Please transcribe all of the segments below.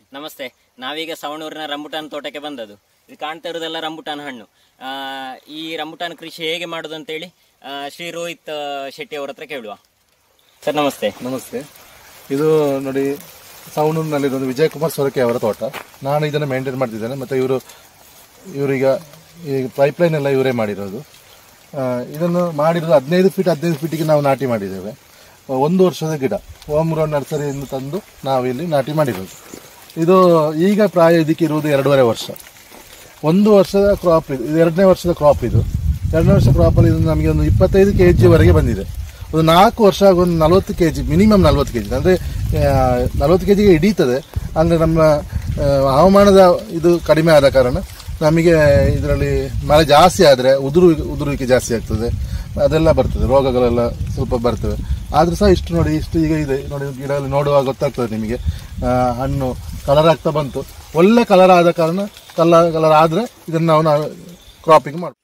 ನಮಸ್ತೆ ನಾವೀಗ ಸವಣೂರಿನ ರಂಬುಟಾನ್ ತೋಟಕ್ಕೆ ಬಂದದ್ದು ಇದು ಕಾಣ್ತಾ ಇರೋದೆಲ್ಲ ರಂಬುಟಾನ್ ಹಣ್ಣು ಆ, ಈ ರಂಬುಟಾನ್ ಕೃಷಿ ಹೇಗೆ ಮಾಡೋದು ಅಂತೇಳಿ ಆ, ಶ್ರೀ ರೋಹಿತ್ ಆ, ಶೆಟ್ಟಿ ಅವರ ಹತ್ರ ಕೇಳುವ ಸರ್ ನಮಸ್ತೆ ನಮಸ್ತೆ ಇದು ನೋಡಿ ಸವಣೂರಿನಲ್ಲಿರೋದು ವಿಜಯಕುಮಾರ್ ಸೊರಕೆ ಅವರ ತೋಟ ನಾನು ಇದನ್ನು ಮೇಂಟೈನ್ ಮಾಡ್ತಿದ್ದೇನೆ ಮತ್ತು ಇವರು ಇವರೀಗ ಈ ಪೈಪ್ಲೈನ್ ಎಲ್ಲ ಇವರೇ ಮಾಡಿರೋದು ಆ, ಇದನ್ನು ಮಾಡಿರೋದು ಹದಿನೈದು ಫೀಟ್ ಹದಿನೈದು ಫೀಟಿಗೆ ನಾವು ನಾಟಿ ಮಾಡಿದ್ದೇವೆ ಒಂದು ವರ್ಷದ ಗಿಡ ಹೋಮ್ ಗ್ರೌಂಡ್ ನರ್ಸರಿಯಿಂದ ತಂದು ನಾವು ಇಲ್ಲಿ ನಾಟಿ ಮಾಡಿರೋದು ಇದು ಈಗ ಪ್ರಾಯ ಇದಕ್ಕೆ ಇರುವುದು ಎರಡೂವರೆ ವರ್ಷ ಒಂದು ವರ್ಷದ ಕ್ರಾಪ್ ಇದು ಇದು ಎರಡನೇ ವರ್ಷದ ಕ್ರಾಪ್ ಇದು ಎರಡನೇ ವರ್ಷ ಕ್ರಾಪಲ್ಲಿ ಇದು ನಮಗೆ ಒಂದು ಇಪ್ಪತ್ತೈದು ಕೆ ಜಿವರೆಗೆ ಬಂದಿದೆ ಒಂದು ನಾಲ್ಕು ವರ್ಷ ಆಗ ಒಂದು ನಲವತ್ತು ಕೆ ಜಿ ಮಿನಿಮಮ್ ನಲವತ್ತು ಕೆ ಜಿ ಅಂದರೆ ನಲವತ್ತು ಕೆ ಜಿಗೆ ಹಿಡೀತದೆ ಅಂದರೆ ನಮ್ಮ ಆ, ಹವಾಮಾನದ ಇದು ಕಡಿಮೆ ಆದ ಕಾರಣ ನಮಗೆ ಇದರಲ್ಲಿ ಮಳೆ ಜಾಸ್ತಿ ಆದರೆ ಉದುರು ಉದುರುವಿಕೆ ಜಾಸ್ತಿ ಆಗ್ತದೆ ಅದೆಲ್ಲ ಬರ್ತದೆ ರೋಗಗಳೆಲ್ಲ ಸ್ವಲ್ಪ ಬರ್ತವೆ ಆದರೂ ಸಹ ಇಷ್ಟು ನೋಡಿ ಇಷ್ಟು ಈಗ ಇದೆ ನೋಡಿ ಗಿಡ ಎಲ್ಲ ನೋಡುವಾಗ ಗೊತ್ತಾಗ್ತದೆ ನಿಮಗೆ ಆ, ಹಣ್ಣು ಕಲರ್ ಆಗ್ತಾ ಬಂತು ಒಳ್ಳೆ ಕಲರ್ ಆದ ಕಾರಣ ಕಲರ್ ಕಲರ್ ಆದರೆ ಇದನ್ನು ನಾವು ನಾವು ಕ್ರಾಪಿಂಗ್ ಮಾಡ್ತೀವಿ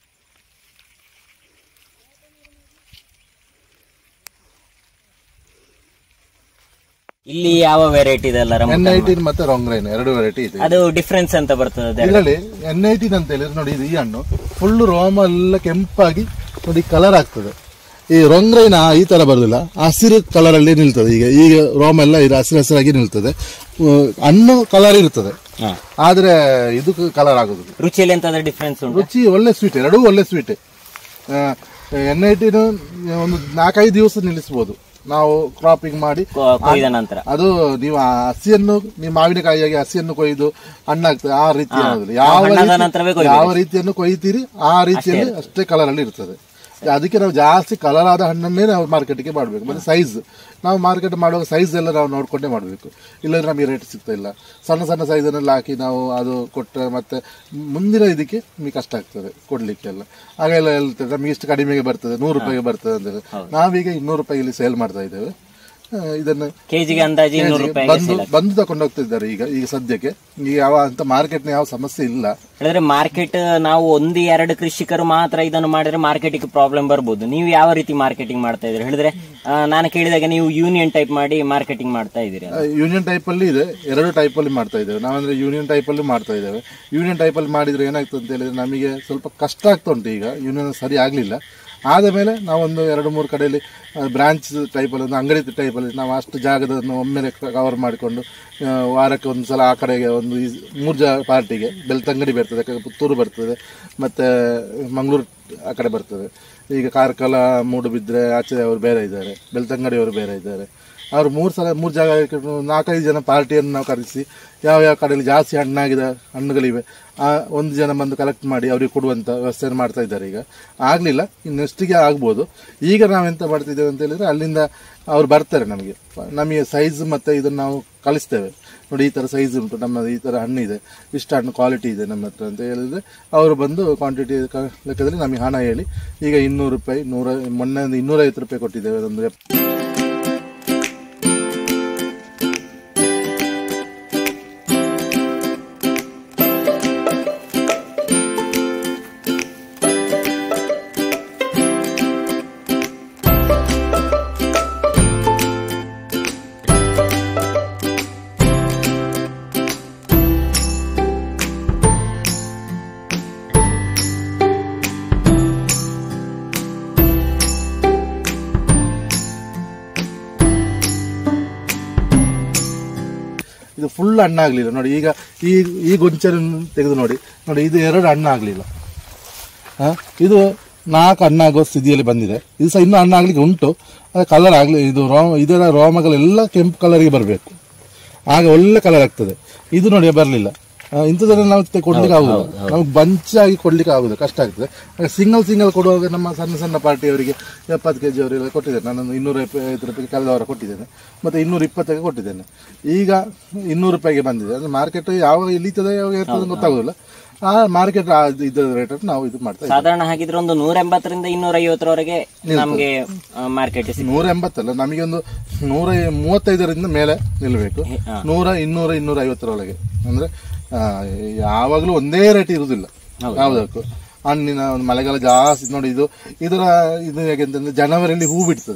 ಇಲ್ಲಿ ಯಾವ ವೆರೈಟಿ ಇದೆಲ್ಲ ಎನ್ ರಂಬುಟಾನ್ ಐಟೀನ್ ಮತ್ತೆ ರೋಂಗ್ರೈನ್ ಎರಡು ವೆರೈಟಿ ಇದೆ ಅದು ಡಿಫ್ರೆನ್ಸ್ ಅಂತ ಬರ್ತದೆ ಅದೆರಡು. ಇದರಲ್ಲಿ ಎನ್ ಐಟೀನ್ ಅಂತ ಹೇಳಿದ್ರೆ ನೋಡಿ ಇದು ಈ ಹಣ್ಣು ಫುಲ್ ರೋಮ ಎಲ್ಲ ಕೆಂಪಾಗಿ ನೋಡಿ ಕಲರ್ ಆಗ್ತದೆ ಈ ರೊಂಗ್ರೈನ ಈ ತರ ಬರುದಿಲ್ಲ ಹಸಿರು ಕಲರ್ ಅಲ್ಲಿ ನಿಲ್ತದೆ ಈಗ ಈಗ ರೋಮ ಎಲ್ಲ ಇದು ಹಸಿರು ಹಸಿರಾಗಿ ನಿಲ್ತದೆ ಉ- ಹಣ್ಣು ಕಲರ್ ಇರ್ತದೆ ಹಾ. ಆದ್ರೆ ಇದು ಕಲರ್ ಆಗುದಿಲ್ಲ ರುಚಿಯಲ್ಲಿ ಎಂತಾದ್ರೂ ಡಿಫ್ರೆನ್ಸ್ ಉಂಟು ರುಚಿ ಒಳ್ಳೆ ಸ್ವೀಟ್ ಎರಡೂ ಒಳ್ಳೆ ಸ್ವೀಟ್ ಎನ್ ಐಟಿನ ಒಂದು ನಾಲ್ಕೈದು ದಿವಸ ನಿಲ್ಲಿಸಬಹುದು ನಾವು ಕ್ರಾಪಿಂಗ್ ಮಾಡಿ ಕೊ- ಕೊಯ್ದ ನಂತರ ಅದು ನೀವು ಆ ಹಸಿಯನ್ನು ನೀವು ಮಾವಿನಕಾಯಿಯಾಗಿ ಹಸಿಯನ್ನು ಕೊಯ್ದು ಹಣ್ಣಾಗ್ತದೆ ಆ ರೀತಿ ಆಗೋದಿಲ್ಲ ಯಾವ ಹಣ್ಣಾದ ರೀತಿ- ನಂತರವೇ ಕೊಯ್ಬೇಕು. ಯಾವ ರೀತಿಯನ್ನು ಕೊಯ್ತೀರಿ ಆ ರೀತಿಯಲ್ಲಿ ಅಷ್ಟೇ ಕಲರ್ ಅಲ್ಲಿ ಇರ್ತದೆ ಅದಕ್ಕೆ ನಾವು ಜಾಸ್ತಿ ಕಲರ್ ಆದ ಹಣ್ಣನ್ನೇ ನಾವು ಮಾರ್ಕೆಟ್ಗೆ ಮಾಡಬೇಕು ಮತ್ತೆ ಸೈಜ್ ನಾವು ಮಾರ್ಕೆಟ್ ಮಾಡುವಾಗ ಸೈಜ್ ಎಲ್ಲ ನಾವು ನೋಡ್ಕೊಂಡೇ ಮಾಡಬೇಕು ಇಲ್ಲದ್ರೆ ನಮಗೆ ರೇಟ್ ಸಿಗ್ತಾ ಇಲ್ಲ ಸಣ್ಣ ಸಣ್ಣ ಸೈಜನ್ನೆಲ್ಲ ಹಾಕಿ ನಾವು ಅದು ಕೊಟ್ಟರೆ ಮತ್ತೆ ಮುಂದಿನ ಇದಕ್ಕೆ ನಿಮಗೆ ಕಷ್ಟ ಆಗ್ತದೆ ಕೊಡ್ಲಿಕ್ಕೆಲ್ಲ ಹಾಗೆಲ್ಲ ಹೇಳ್ತದೆ ನಮಗೆ ಇಷ್ಟು ಕಡಿಮೆಗೆ ಬರ್ತದೆ ನೂರು ರೂಪಾಯಿಗೆ ಬರ್ತದೆ ಅಂತ ನಾವೀಗ ಇನ್ನೂರು ರೂಪಾಯಿ ಇಲ್ಲಿ ಸೇಲ್ ಮಾಡ್ತಾ ಇದ್ದೇವೆ ಆ, ಇದನ್ನು ಕೆಜಿಗೆ ಅಂದಾಜು ಇನ್ನೂರು ರೂಪಾಯಿ ಬಂದು ಬಂದು ತಕೊಂಡು ಹೋಗ್ತಿದ್ದಾರೆ ಈಗ ಈಗ ಸದ್ಯಕ್ಕೆ ಈಗ ಯಾವ ಅಂತ ಮಾರ್ಕೆಟ್ನ ಯಾವ ಸಮಸ್ಯೆ ಇಲ್ಲ ಹೇಳಿದ್ರೆ ಮಾರ್ಕೆಟ್ ನಾವು ಒಂದು ಎರಡು ಕೃಷಿಕರು ಮಾತ್ರ ಇದನ್ನು ಮಾಡಿದ್ರೆ ಮಾರ್ಕೆಟಿಗೆ ಪ್ರಾಬ್ಲಮ್ ಬರ್ಬೋದು ನೀವು ಯಾವ ರೀತಿ ಮಾರ್ಕೆಟಿಂಗ್ ಮಾಡ್ತಾ ಇದ್ರಿ ಹೇಳಿದ್ರೆ ಆ, ನಾನು ಕೇಳಿದಾಗ ನೀವು ಯೂನಿಯನ್ ಟೈಪ್ ಮಾಡಿ ಮಾರ್ಕೆಟಿಂಗ್ ಮಾಡ್ತಾ ಇದ್ದೀರಿ ಯೂನಿಯನ್ ಟೈಪ್ ಅಲ್ಲಿ ಇದೆ ಎರಡು ಟೈಪ್ ಅಲ್ಲಿ ಮಾಡ್ತಾ ಇದ್ದೇವೆ ನಾವಂದ್ರೆ ಯೂನಿಯನ್ ಟೈಪ್ ಅಲ್ಲಿ ಮಾಡ್ತಾ ಇದ್ದೇವೆ ಯೂನಿಯನ್ ಟೈಪ್ ಅಲ್ಲಿ ಮಾಡಿದ್ರೆ ಏನಾಗ್ತದೆ ಅಂತ ಹೇಳಿದ್ರೆ ನಮಗೆ ಸ್ವಲ್ಪ ಕಷ್ಟ ಆಗ್ತಾ ಉಂಟು ಈಗ ಯೂನಿಯನ್ ಸರಿ ಆಗ್ಲಿಲ್ಲ ಆದ ಮೇಲೆ ನಾವೊಂದು ಎರಡು ಮೂರು ಕಡೆಯಲ್ಲಿ ಬ್ರಾಂಚ್ ಟೈಪಲ್ಲಿ ಒಂದು ಅಂಗಡಿ ಟೈಪಲ್ಲಿ ನಾವು ಅಷ್ಟು ಜಾಗದನ್ನು ಒಮ್ಮೆಲೆ ಕವರ್ ಮಾಡಿಕೊಂಡು ಆ, ವಾರಕ್ಕೆ ಒಂದು ಸಲ ಆ ಕಡೆಗೆ ಒಂದು ಈ ಮೂರು ಜಾ ಪಾರ್ಟಿಗೆ ಬೆಳ್ತಂಗಡಿ ಬರ್ತದೆ ಕ- ಪುತ್ತೂರು ಬರ್ತದೆ ಮತ್ತು ಮಂಗಳೂರು ಆ ಕಡೆ ಬರ್ತದೆ ಈಗ ಕಾರ್ಕಳ ಮೂಡುಬಿದ್ರೆ ಆಚೆ ಅವರು ಬೇರೆ ಇದ್ದಾರೆ ಬೆಳ್ತಂಗಡಿ ಅವರು ಬೇರೆ ಇದ್ದಾರೆ ಅವರು ಮೂರು ಸಲ ಮೂರು ಜಾಗ ಇಟ್ಕೊಂಡು ನಾಲ್ಕೈದು ಜನ ಪಾರ್ಟಿಯನ್ನು ನಾವು ಕರೆಸಿ ಯಾವ ಯಾವ ಕಡೆಯಲ್ಲಿ ಜಾಸ್ತಿ ಹಣ್ಣಾಗಿದ ಹಣ್ಣುಗಳಿವೆ ಆ ಒಂದು ಜನ ಬಂದು ಕಲೆಕ್ಟ್ ಮಾಡಿ ಅವರಿಗೆ ಕೊಡುವಂಥ ವ್ಯವಸ್ಥೆಯನ್ನು ಮಾಡ್ತಾ ಇದ್ದಾರೆ ಈಗ ಆಗಲಿಲ್ಲ ಇನ್ನು ನೆಕ್ಸ್ಟಿಗೆ ಆಗ್ಬೋದು ಈಗ ನಾವೆಂತ ಮಾಡ್ತಿದ್ದೇವೆ ಅಂತ ಹೇಳಿದ್ರೆ ಅಲ್ಲಿಂದ ಅವ್ರು ಬರ್ತಾರೆ ನಮಗೆ ನಮಗೆ ಸೈಜ್ ಮತ್ತು ಇದನ್ನು ನಾವು ಕಳಿಸ್ತೇವೆ ನೋಡಿ ಈ ಥರ ಸೈಜ್ ಉಂಟು ನಮ್ಮ ಈ ಥರ ಹಣ್ಣು ಇದೆ ಇಷ್ಟು ಹಣ್ಣು ಕ್ವಾಲಿಟಿ ಇದೆ ನಮ್ಮ ಹತ್ರ ಅಂತ ಹೇಳಿದ್ರೆ ಅವರು ಬಂದು ಕ್ವಾಂಟಿಟಿ ಲೆಕ್ಕದಲ್ಲಿ ನಮಗೆ ಹಣ ಹೇಳಿ ಈಗ ಇನ್ನೂರು ರೂಪಾಯಿ ನೂರ ಮೊನ್ನೆ ಒಂದು ಇನ್ನೂರೈವತ್ತು ರೂಪಾಯಿ ಕೊಟ್ಟಿದ್ದೇವೆ ಒಂದು ಎಪ್- ಇದು ಫುಲ್ ಹಣ್ಣಾಗ್ಲಿಲ್ಲ ನೋಡಿ ಈಗ ಈ ಈ ಗೊಂಚಲನ್ನು ತೆಗೆದು ನೋಡಿ ನೋಡಿ ಇದು ಎರಡು ಹಣ್ಣಾಗ್ಲಿಲ್ಲ ಹಾ ಇದು ನಾಲ್ಕು ಹಣ್ಣಾಗೋ ಸ್ಥಿತಿಯಲ್ಲಿ ಬಂದಿದೆ ಇದು ಸಹ ಇನ್ನೂ ಹಣ್ಣಾಗ್ಲಿಕ್ಕೆ ಉಂಟು ಕಲರ್ ಆಗಲಿ ಇದು ರೋಮ ಇದರ ರೋಮಗಳೆಲ್ಲ ಕೆಂಪು ಕಲರಿಗೆ ಬರಬೇಕು ಆಗ ಒಳ್ಳೆ ಕಲರ್ ಆಗ್ತದೆ ಇದು ನೋಡಿ ಬರಲಿಲ್ಲ ಇಂಥದನ್ನ ನಾವು ತೆ- ಕೊಡ್ಲಿಕ್ಕೆ ಆಗುದಿಲ್ಲ ನಮ್ಗೆ ಬಂಚಾಗಿ ಕೊಡ್ಲಿಕ್ಕೆ ಆಗುದು ಕಷ್ಟ ಆಗ್ತದೆ ಸಿಂಗಲ್ ಸಿಂಗಲ್ ಕೊಡುವಾಗ ನಮ್ಮ ಸಣ್ಣ ಸಣ್ಣ ಪಾರ್ಟಿಯವರಿಗೆ ಎಪ್ಪತ್ತು ಕೆ ಜಿ ಅವರೆಲ್ಲ ಕೊಟ್ಟಿದ್ದೇನೆ ನಾನೊಂದು ಇನ್ನೂರ ಐವತ್ತು ರೂಪಾಯಿಗೆ ಕಳೆದ ವಾರ ಕೊಟ್ಟಿದ್ದೇನೆ ಮತ್ತೆ ಇನ್ನೂರ ಇಪ್ಪತ್ತಕ್ಕೆ ಕೊಟ್ಟಿದ್ದೇನೆ ಈಗ ಇನ್ನೂರು ರೂಪಾಯಿಗೆ ಬಂದಿದೆ ಅಂದ್ರೆ ಮಾರ್ಕೆಟ್ ಯಾವಾಗ ಇಳಿತದೆ ಯಾವಾಗ ಇರ್ತದೆ ಅಂತ ಗೊತ್ತಾಗೋದಿಲ್ಲ ಆ ಮಾರ್ಕೆಟ್ ಇದ್ದ ರೇಟ್ ನಾವು ಇದು ಮಾಡ್ತಾ ಇದ್ದೀವಿ ಸಾಧಾರಣ ಹಾಗಿದ್ರೆ ಒಂದು ನೂರ ಎಂಬತ್ತರಿಂದ ಇನ್ನೂರ ಐವತ್ತರವರೆಗೆ ನಮ್ಗೆ ಮಾರ್ಕೆಟ್ ನೂರ ಎಂಬತ್ತಲ್ಲ ನಮಗೆ ಒಂದು ನೂರ ಮೂವತ್ತೈದರಿಂದ ಮೇಲೆ ನಿಲ್ಲಬೇಕು ನೂರ ಇನ್ನೂರ ಇನ್ನೂರ ಐವತ್ತರೊಳಗೆ ಅಂದ್ರೆ ಆ, ಯಾವಾಗಲೂ ಒಂದೇ ರೇಟ್ ಇರುವುದಿಲ್ಲ ಯಾವುದಕ್ಕೂ ಹಣ್ಣಿನ ಒಂದು ಮಳೆಗಾಲ ಜಾಸ್ತಿ ನೋಡಿ ಇದು ಇದರ ಇದು ಹೇಗೆ ಅಂತಂದ್ರೆ ಜನವರಿಯಲ್ಲಿ ಹೂ ಬಿಡ್ತದೆ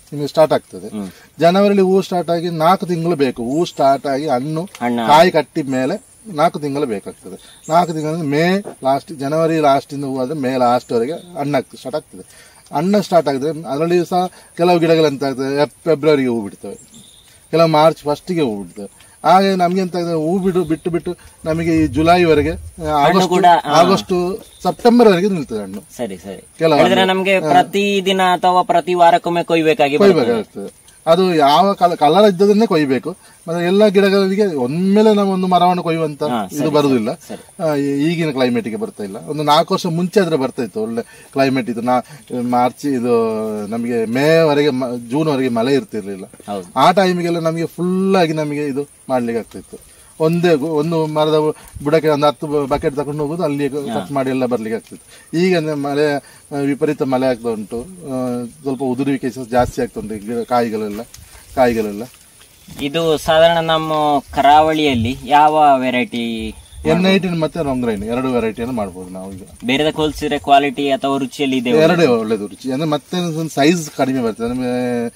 ನಿಮಗೆ ಸ್ಟಾರ್ಟ್ ಆಗ್ತದೆ ಜನವರಿಲಿ ಹೂ ಸ್ಟಾರ್ಟ್ ಆಗಿ ನಾಲ್ಕು ತಿಂಗಳು ಬೇಕು ಹೂ ಸ್ಟಾರ್ಟ್ ಆಗಿ ಹಣ್ಣು ಹಣ್ಣು ಕಾಯಿ ಕಟ್ಟಿದ ಮೇಲೆ ನಾಲ್ಕು ತಿಂಗಳು ಬೇಕಾಗ್ತದೆ ನಾಲ್ಕು ತಿಂಗಳು ಮೇ ಲಾಸ್ಟ್ ಜನವರಿ ಲಾಸ್ಟಿಂದ ಹೂ ಆದ್ರೆ ಮೇ ಲಾಸ್ಟ್ ವರೆಗೆ ಹಣ್ಣಾಗ್ತದೆ ಸ್ಟಾರ್ಟ್ ಆಗ್ತದೆ ಹಣ್ಣು ಸ್ಟಾರ್ಟ್ ಆಗಿದ್ರೆ ಅದರಲ್ಲಿ ಸಹ ಕೆಲವು ಗಿಡಗಳು ಎಂತ ಆಗ್ತದೆ ಎಪ್- ಫೆಬ್ರವರಿಗೆ ಹೂ ಬಿಡ್ತವೆ ಕೆಲವು ಮಾರ್ಚ್ ಫಸ್ಟಿಗೆ ಹೂ ಬಿಡ್ತವೆ ಹಾಗೆ ನಮ್ಗೆ ಎಂತ ಆಗ್ತದೆ ಹೂ ಬಿಡು ಬಿಟ್ಟು ಬಿಟ್ಟು ನಮಗೆ ಈ ಜುಲೈವರೆಗೆ ಆಗಸ್ಟ್ ಕೂಡ, ಆಗಸ್ಟ್ ಸೆಪ್ಟೆಂಬರ್ ವರೆಗೆ ನಿಲ್ತದೆ ಹಣ್ಣು ಸರಿ ಸರಿ ಕೆಲವು ಹೇಳಿದ್ರೆ ನಮ್ಗೆ ಪ್ರತಿ ದಿನ ಅಥವಾ ಪ್ರತಿ ವಾರಕ್ಕೊಮ್ಮೆ ಕೊಯ್ಬೇಕಾಗಿ ಬರ್ತದೆ. ಕೊಯ್ಬೇಕಾಗ್ತದೆ ಅದು ಯಾವ ಕಲರ್ ಇದ್ದದನ್ನೇ ಕೊಯ್ಬೇಕು ಮತ್ತೆ ಎಲ್ಲ ಗಿಡಗಳಿಗೆ ಒಮ್ಮೆಲೆ ನಾವು ಒಂದು ಮರವನ್ನು ಕೊಯ್ಯುವಂತ ಇದು ಬರುದಿಲ್ಲ ಆ, ಈ- ಈಗಿನ ಕ್ಲೈಮೇಟ್ಗೆ ಬರ್ತಾ ಇಲ್ಲ ಒಂದು ನಾಲ್ಕು ವರ್ಷ ಮುಂಚೆ ಆದ್ರೆ ಬರ್ತಾ ಇತ್ತು ಒಳ್ಳೆ ಕ್ಲೈಮೇಟ್ ಇದು ನಾ ಮಾರ್ಚ್ ಇದು ನಮಗೆ ಮೇ ವರೆಗೆ ಮ- ಜೂನ್ ವರೆಗೆ ಮಳೆ ಇರ್ತಿರ್ಲಿಲ್ಲ ಹೌದು ಆ ಟೈಮಿಗೆಲ್ಲ ನಮಗೆ ಫುಲ್ ಆಗಿ ನಮಗೆ ಇದು ಮಾಡ್ಲಿಕ್ಕೆ ಆಗ್ತಿತ್ತು ಒಂದೇ ಗು- ಒಂದು ಮರದ ಬುಡಕ್ಕೆ ಒಂದು ಹತ್ತು ಬಕೆಟ್ ತಕೊಂಡು ಹೋಗುದು ಅಲ್ಲಿ ಕಟ್ ಮಾಡಿ ಎಲ್ಲ ಬರ್ಲಿಕ್ಕೆ ಆಗ್ತಿತ್ತು ಈಗ ಅಂದ್ರೆ ಮಳೆ ಆ, ವಿಪರೀತ ಮಳೆ ಆಗ್ತಾ ಉಂಟು ಆ, ಸ್ವಲ್ಪ ಉದುರುವಿಕೆ ಸಹ ಜಾಸ್ತಿ ಆಗ್ತಾ ಉಂಟು ಈ ಗಿಡ ಕಾಯಿಗಳೆಲ್ಲ ಕಾಯಿಗಳೆಲ್ಲ ಇದು ಸಾಧಾರಣ ನಮ್ಮ ಕರಾವಳಿಯಲ್ಲಿ ಯಾವ ವೆರೈಟಿ ಎನ್ ಐಟಿನ್ ಮತ್ತೆ ರೊಂಗ್ರೈನ್ ಎರಡು ವೆರೈಟಿಯನ್ನು ಮಾಡ್ಬೋದು ನಾವು ಈಗ ಬೇರೆ ಹೋಲಿಸಿದ್ರೆ ಕ್ವಾಲಿಟಿ ಅಥವಾ ರುಚಿಯಲ್ಲಿ ಇದೆ ಎರಡೇ ಒಳ್ಳೇದು ರುಚಿ ಅಂದ್ರೆ ಮತ್ತೆ ಸೈಜ್ ಕಡಿಮೆ ಬರ್ತದೆ ನಮಗೆ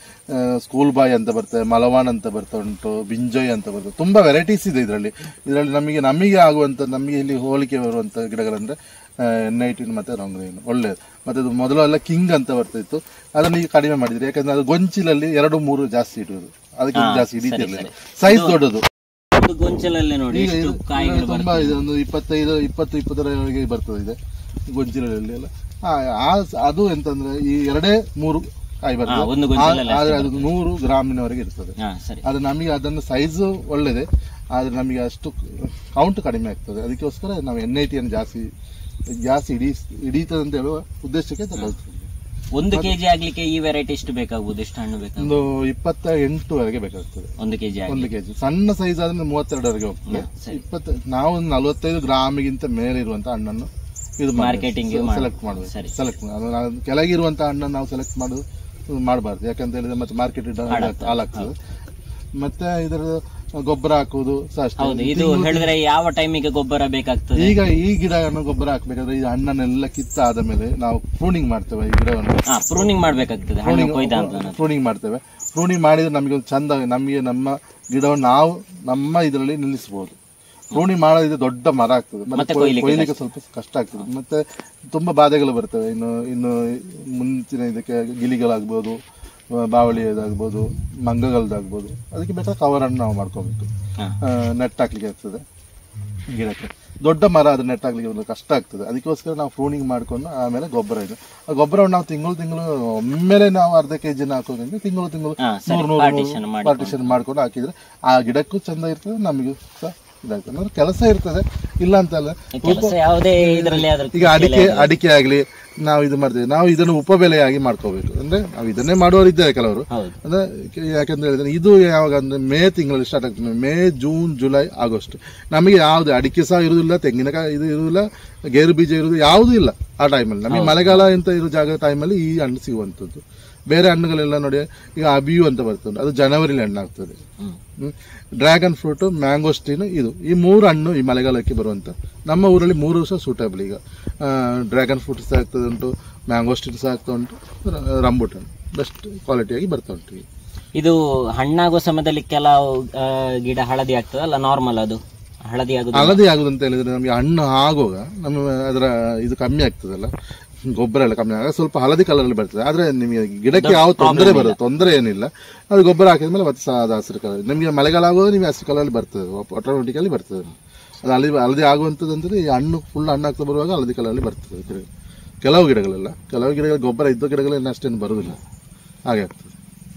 ಸ್ಕೂಲ್ ಬಾಯ್ ಅಂತ ಬರ್ತದೆ ಮಲವಾನ್ ಅಂತ ಬರ್ತಾ ಉಂಟು ಬಿಂಜೋಯ್ ಅಂತ ಬರ್ತದೆ ತುಂಬಾ ವೆರೈಟೀಸ್ ಇದೆ ಇದರಲ್ಲಿ ಇದರಲ್ಲಿ ನಮಗೆ ನಮಗೆ ಆಗುವಂತ ನಮಗೆ ಇಲ್ಲಿ ಹೋಲಿಕೆ ಬರುವಂತ ಗಿಡಗಳಂದ್ರೆ ಎನ್ ಐಟಿನ್ ಮತ್ತೆ ರೊಂಗ್ರೈನ್ ಒಳ್ಳೇದು ಮತ್ತೆ ಅದು ಮೊದಲೆಲ್ಲ ಕಿಂಗ್ ಅಂತ ಬರ್ತಾ ಇತ್ತು ಅದನ್ನ ಈಗ ಕಡಿಮೆ ಮಾಡಿದ್ರೆ ಯಾಕಂದ್ರೆ ಅದು ಗೊಂಚಿಲಲ್ಲಿ ಎರಡು ಮೂರು ಜಾಸ್ತಿ ಇಡುವುದು ಅದಕ್ಕೆ ಜಾಸ್ತಿ ಹಿಡಿತಿರ್ಲಿಲ್ಲ ಸೈಜ್ ದೊಡ್ಡದು ಒಂದು ಗೊಂಚಲಲ್ಲೇ ನೋಡಿ ಎಷ್ಟು ಕಾಯಿಗಳು ತುಂಬಾ ಇದೆ ಒಂದು ಇಪ್ಪತ್ತೈದು ಇಪ್ಪತ್ತು ಇಪ್ಪತ್ತರವರೆಗೆ ಬರ್ತದೆ ಇದೆ ಗೊಂಚಿಲಲ್ಲಿ ಎಲ್ಲ ಆ, ಆ- ಅದು ಎಂತಂದ್ರೆ ಈ ಎರಡೇ ಮೂರು ಕಾಯಿ ಹಾ, ಬರ್ತದೆ ಒಂದು ಆ- ಗೊಂಚಲಲ್ಲಿ ಆದ್ರೆ ಅದು ನೂರು ಗ್ರಾಮಿನವರೆಗೆ ಇರ್ತದೆ ಹಾ ಸರಿ ಅದು ನಮಗೆ ಅದನ್ನು ಸೈಜು ಒಳ್ಳೆದೆ ಆದ್ರೆ ನಮಗೆ ಅಷ್ಟು ಕೌಂಟ್ ಕಡಿಮೆ ಆಗ್ತದೆ ಅದಕ್ಕೋಸ್ಕರ ನಾವು ಎನ್ ಐ ಟಿಯನ್ನು ಜಾಸ್ತಿ ಜಾಸ್ತಿ ಹಿಡಿ ಹಿಡೀತದೆ ಅಂತ ಹೇಳುವ ಉದ್ದೇಶಕ್ಕೆ ತಗೊಳ್ತೀವಿ ಒಂದು ಕೆಜಿ ಆಗ್ಲಿಕ್ಕೆ ಈ ವೆರೈಟಿ ಎಷ್ಟು ಬೇಕಾಗ್ಬೋದು ಎಷ್ಟು ಹಣ್ಣು ಬೇಕಾಗ್ಬೋದು ಒಂದು ಇಪ್ಪತ್ತ ಎಂಟುವರೆಗೆ ಬೇಕಾಗ್ತದೆ ಒಂದು ಕೆಜಿ ಆಗಿ ಒಂದು ಕೆಜಿ ಸಣ್ಣ ಸೈಜ್ ಆದ್ರೆ ಮೂವತ್ತೆರಡವರೆಗೆ ಹೋಗ್ತದೆ ಸರಿ. ಇಪ್ಪತ್ತು ನಾವು ಒಂದು ನಲವತ್ತೈದು ಗ್ರಾಮಿಗಿಂತ ಮೇಲೆ ಇರುವಂತ ಹಣ್ಣನ್ನು ಇದು Marketing ಗೆ ಮಾಡು- ಸೆಲೆಕ್ಟ್ ಮಾಡಬೇಕು ಸರಿ. ಸೆಲೆಕ್ಟ್ ಕೆಳಗಿರುವಂತ ಹಣ್ಣನ್ನು ನಾವು ಸೆಲೆಕ್ಟ್ ಮಾಡೋದು ಮಾಡಬಾರ್ದು ಯಾಕಂತ ಹೇಳಿದ್ರೆ ಮತ್ತೆ ಮಾರ್ಕೆಟ್ ಹಾಳಾಗ್ತದೆ ಮತ್ತೆ ಇದರ ಗೊಬ್ಬರ ಹಾಕುವುದು ಸಹ ಅಷ್ಟೇ ಹೌದು ಇದು ಹೇಳಿದ್ರೆ ಯಾವ ಟೈಮಿಗೆ ಗೊಬ್ಬರ ಬೇಕಾಗ್ತದೆ ಈಗ ಈ ಗಿಡವನ್ನು ಗೊಬ್ಬರ ಹಾಕ್ಬೇಕಾದ್ರೆ ಈ ಹಣ್ಣನ್ನೆಲ್ಲ ಕಿತ್ತಾದ ಮೇಲೆ ನಾವು ಪ್ರೂನಿಂಗ್ ಮಾಡ್ತೇವೆ ಈ ಗಿಡವನ್ನು ಹಾ ಪ್ರೂನಿಂಗ್ ಮಾಡ್ಬೇಕಾಗ್ತದೆ ಹಣ್ಣು ಕೊಯ್ದ ಅಂತ ನಾನು. ಪ್ರೂನಿಂಗ್ ಮಾಡ್ತೇವೆ ಪ್ರೂನಿಂಗ್ ಮಾಡಿದ್ರೆ ನಮಗೆ ಒಂದು ಚಂದ ನಮಗೆ ನಮ್ಮ ಗಿಡವನ್ನು ನಾವು ನಮ್ಮ ಇದರಲ್ಲಿ ನಿಲ್ಲಿಸಬಹುದು ಪ್ರೂನಿಂಗ್ ಮಾಡೋದಿದ್ರೆ ದೊಡ್ಡ ಮರ ಆಗ್ತದೆ ಮತ್ತೆ ಮತ್ತೆ ಕೊಯ್- ಕೊಯ್ಲಿಕ್ಕೆ ಕೊಯ್ಲಿಕ್ಕೆ ಸ್ವಲ್ಪ ಕಷ್ಟ ಆಗ್ತದೆ ಮತ್ತೆ ತುಂಬಾ ಬಾಧೆಗಳು ಬರ್ತವೆ ಇನ್ನು ಇನ್ನು ಮುಂಚಿನ ಇದಕ್ಕೆ ಗಿಳಿಗಳಾಗ್ಬೋದು ಆ, ಬಾವಳಿಯದಾಗ್ಬೋದು ಮಂಗಗಳದಾಗ್ಬೋದು ಅದಕ್ಕೆ ಬೇಕಾದ ಕವರನ್ನು ನಾವು ಮಾಡ್ಕೋಬೇಕು ಹಾ. ನೆಟ್ ಹಾಕ್ಲಿಕ್ಕೆ ಆಗ್ತದೆ ಗಿಡಕ್ಕೆ ದೊಡ್ಡ ಮರ ಅದು ನೆಟ್ ಹಾಕ್ಲಿಕ್ಕೆ ಒಂದು ಕಷ್ಟ ಆಗ್ತದೆ ಅದಕ್ಕೋಸ್ಕರ ನಾವು ಪ್ರೂನಿಂಗ್ ಮಾಡ್ಕೊಂಡು ಆಮೇಲೆ ಗೊಬ್ಬರ ಇದು ಆ ಗೊಬ್ಬರವನ್ನು ನಾವು ತಿಂಗಳು ತಿಂಗಳು ಒಮ್ಮೆಲೆ ನಾವು ಅರ್ಧ ಕೆ ಜಿನ ಹಾಕೋದ್ರಿಂದ ತಿಂಗಳು ತಿಂಗಳು ಹಾ, ಸರಿ. ನೂರು Partition ನೂರು ಮಾಡ್ಕೊಂಡು. ಪಾರ್ಟಿಷನ್ ಮಾಡ್ಕೊಂಡು ಹಾಕಿದ್ರೆ ಆ ಗಿಡಕ್ಕೂ ಚಂದ ಇರ್ತದೆ ನಮಗೂ ಸಹ ಇದಾಗ್ತದೆ ಅಂದ್ರೆ ಕೆಲಸ ಇರ್ತದೆ ಇಲ್ಲ ಅಂತಲ್ಲ ಕೆಲಸ ಯಾವುದೇ ಇದರಲ್ಲಿ ಆದ್ರೂ ಈಗ ಅಡಿಕೆ ಅಡಿಕೆ ಆಗ್ಲಿ ನಾವು ಇದು ಮಾಡ್ತೇವೆ ನಾವು ಇದನ್ನು ಉಪಬೆಲೆಯಾಗಿ ಮಾಡ್ಕೋಬೇಕು ಅಂದ್ರೆ ನಾವು ಇದನ್ನೇ ಮಾಡುವವರು ಇದ್ದಾರೆ ಕೆಲವರು ಹೌದು ಅಂದ್ರೆ ಕೆ- ಯಾಕಂತ ಹೇಳಿದ್ರೆ ಇದು ಯಾವಾಗ ಅಂದ್ರೆ ಮೇ ತಿಂಗಳಲ್ಲಿ ಸ್ಟಾರ್ಟ್ ಆಗ್ತದೆ ಮೇ ಜೂನ್ ಜುಲೈ ಆಗಸ್ಟ್ ನಮಗೆ ಯಾವ್ದು ಅಡಿಕೆ ಸಹ ಇರುವುದಿಲ್ಲ ತೆಂಗಿನಕಾಯಿ ಇದು ಇರುವುದಿಲ್ಲ ಗೇರು ಬೀಜ ಇರುವುದು ಯಾವುದೂ ಇಲ್ಲ ಆ ಟೈಮಲ್ಲಿ ನಮಗೆ ಮಳೆಗಾಲ ಅಂತ ಇರೋ ಜಾಗ ಟೈಮಲ್ಲಿ ಈ ಹಣ್ಣು ಸಿಗುವಂಥದ್ದು ಬೇರೆ ಹಣ್ಣುಗಳೆಲ್ಲ ನೋಡಿ ಈಗ ಅಬಿಯು ಅಂತ ಬರ್ತದೆ ಅದು ಜನವರಿಲಿ ಹಣ್ಣಾಗ್ತದೆ ಹ್ಮ್. ಡ್ರ್ಯಾಗನ್ ಫ್ರೂಟ್ ಮ್ಯಾಂಗೋಸ್ಟಿನ್ ಇದು ಈ ಮೂರು ಹಣ್ಣು ಈ ಮಳೆಗಾಲಕ್ಕೆ ಬರುವಂತ ನಮ್ಮ ಊರಲ್ಲಿ ಮೂರು ವರ್ಷ ಸೂಟೇಬಲ್ ಈಗ ಡ್ರ್ಯಾಗನ್ ಫ್ರೂಟ್ ಸಹ ಆಗ್ತದೆ ಉಂಟು ಮ್ಯಾಂಗೋಸ್ಟಿನ್ ಸಹ ಆಗ್ತಾ ಉಂಟು ರ- ರಂಬುಟನ್ ಬೆಸ್ಟ್ ಕ್ವಾಲಿಟಿಯಾಗಿ ಬರ್ತಾ ಉಂಟು ಈಗ. ಇದು ಹಣ್ಣಾಗುವ ಸಮಯದಲ್ಲಿ ಕೆಲವು ಆ, ಗಿಡ ಹಳದಿ ಆಗ್ತದಲ್ಲ ನಾರ್ಮಲ್ ಅದು ಹಳದಿ ಆಗುದು ಹಳದಿ ಆಗುದು ಅಂತ ಹೇಳಿದ್ರೆ ನಮಗೆ ಹಣ್ಣು ಆಗುವಾಗ ನಮ್ಮ ಅದರ ಇದು ಕಮ್ಮಿ ಆಗ್ತದಲ್ಲ ಗೊಬ್ಬರ ಎಲ್ಲ ಕಮ್ಮಿ ಆಗ ಸ್ವಲ್ಪ ಹಳದಿ ಕಲರ್ ಅಲ್ಲಿ ಬರ್ತದೆ ಆದ್ರೆ ನಿಮಗೆ ಗಿಡಕ್ಕೆ ಯಾವ ತೊಂದರೆ ಬರುತ್ತೆ ತೊಂದರೆ ಏನಿಲ್ಲ ಅದು ಗೊಬ್ಬರ ಹಾಕಿದ್ಮೇಲೆ ಮತ್ತೆ ಸಹ ಅದು ಹಸಿರು ಕಲರ್ ನಿಮಗೆ ಮಳೆಗಾಲ ಆಗುವಾಗ ನೀವು ಹಸಿರು ಕಲರ್ ಅಲ್ಲಿ ಬರ್ತದೆ ಆಟೋಮೆಟಿಕಲಿ ಬರ್ತದೆ ಅದು ಹಳದಿ ಹಳದಿ ಆಗುವಂಥದ್ದು ಅಂದ್ರೆ ಈ ಹಣ್ಣು ಫುಲ್ ಹಣ್ಣು ಆಗ್ತಾ ಬರುವಾಗ ಹಳದಿ ಕಲರ್ ಅಲ್ಲಿ ಬರ್ತದೆ ಗಿಡ ಕೆಲವು ಗಿಡಗಳೆಲ್ಲ ಕೆಲವು ಗಿಡಗಳು ಗೊಬ್ಬರ ಇದ್ದ ಗಿಡಗಳೆಲ್ಲ ಅಷ್ಟೇನು ಬರುವುದಿಲ್ಲ ಹಾಗೆ ಆಗ್ತದೆ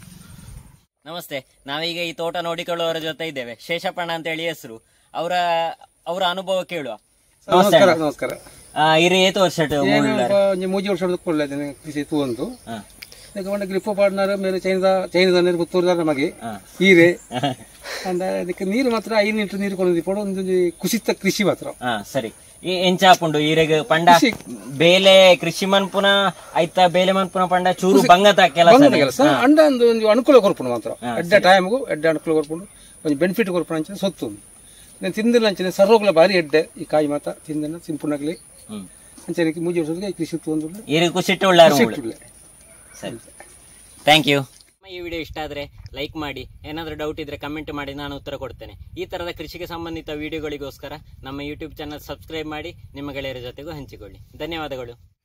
ನಮಸ್ತೆ ನಾವೀಗ ಈ ತೋಟ ನೋಡಿಕೊಳ್ಳುವವರ ಜೊತೆ ಇದ್ದೇವೆ ಶೇಷಪ್ಪಣ್ಣ ಅಂತ ಹೇಳಿ ಹೆಸರು ಅವರ ಅವರ ಅನುಭವ ಕೇಳುವ ನಮಸ್ತೆ ನಮಸ್ಕಾರ ಅಣ್ಣ. ನಮಸ್ಕಾರ ಆ, ಇರಿ ಏತು ವರ್ಷ ಏನು ಒಂಜಿ ಮೂಜಿ ವರ್ಷ ಕೊಳ್ಳೇನೆ ಕೃಷಿ ತೂಂದು ಈಗ ಒಂದು ಗ್ರಿಪ್ಪು ಪಾಡ್ನಾರ ಮೇಲೆ ಚೈನದ ಚೈನದ ನೀರು ಪುತ್ತೂರ್ದ ನಮಗೆ ಹೀರೆ ಅಂದ ಅದಕ್ಕೆ ನೀರು ಮಾತ್ರ ಐದು ಲೀಟರ್ ನೀರು ಕೊಂಡು ಪೋಡು ಒಂದು ಕುಸಿತ ಕೃಷಿ ಮಾತ್ರ ಹಾ ಸರಿ ಈ ಎಂಚಾಪುಂಡು ಈರೆಗ್ ಪಂಡ ಬೇಲೆ ಕೃಷಿ ಮನ್ಪುನ ಐತ ಬೇಲೆ ಮನ್ಪುನ ಪಂಡ ಚೂರು ಬಂಗತ ಕೆಲಸ ಬಂದ ಕೆಲಸ ಅಂಡ ಒಂದು ಒಂದು ಅನುಕೂಲ ಕೊರ್ಪುಂಡು ಮಾತ್ರ ಎಡ್ಡ ಟೈಮ್ಗೂ ಎಡ್ಡ ಅನುಕೂಲ ಕೊರ್ಪುಂಡು ಒಂದು ಬೆನಿಫಿಟ್ ಕೊರ್ಪುಣ ಅಂಚಿನ ಸೊತ್ತು నేను తిందిన అంచనే సర్రోగుల భారీ ఎడ్డే ఈ కాయ మాత తిందిన సింపునగలి ಹ್ಮ್ అంచనకి మూజి ವರ್ಷಕ್ಕೆ ಕೃಷಿ ತೂಂದು ಈರಿಗೆ ಕುಸಿಟ್ಟು ಉಳ್ಳಾರು ಸಿಟ್ಟುಳ್ಳೆ ಸರಿ ಥ್ಯಾಂಕ್ ಯು ಈ ವಿಡಿಯೋ ಇಷ್ಟ ಆದರೆ ಲೈಕ್ ಮಾಡಿ ಏನಾದರೂ ಡೌಟ್ ಇದ್ರೆ ಕಮೆಂಟ್ ಮಾಡಿ ನಾನು ಉತ್ತರ ಕೊಡ್ತೇನೆ ಈ ಥರದ ಕೃಷಿಗೆ ಸಂಬಂಧಿತ ವಿಡಿಯೋಗಳಿಗೋಸ್ಕರ ನಮ್ಮ ಯೂಟ್ಯೂಬ್ ಚಾನಲ್ ಸಬ್ಸ್ಕ್ರೈಬ್ ಮಾಡಿ ನಿಮ್ಮ ಗೆಳೆಯರ ಜೊತೆಗೂ ಹಂಚಿಕೊಳ್ಳಿ ಧನ್ಯವಾದಗಳು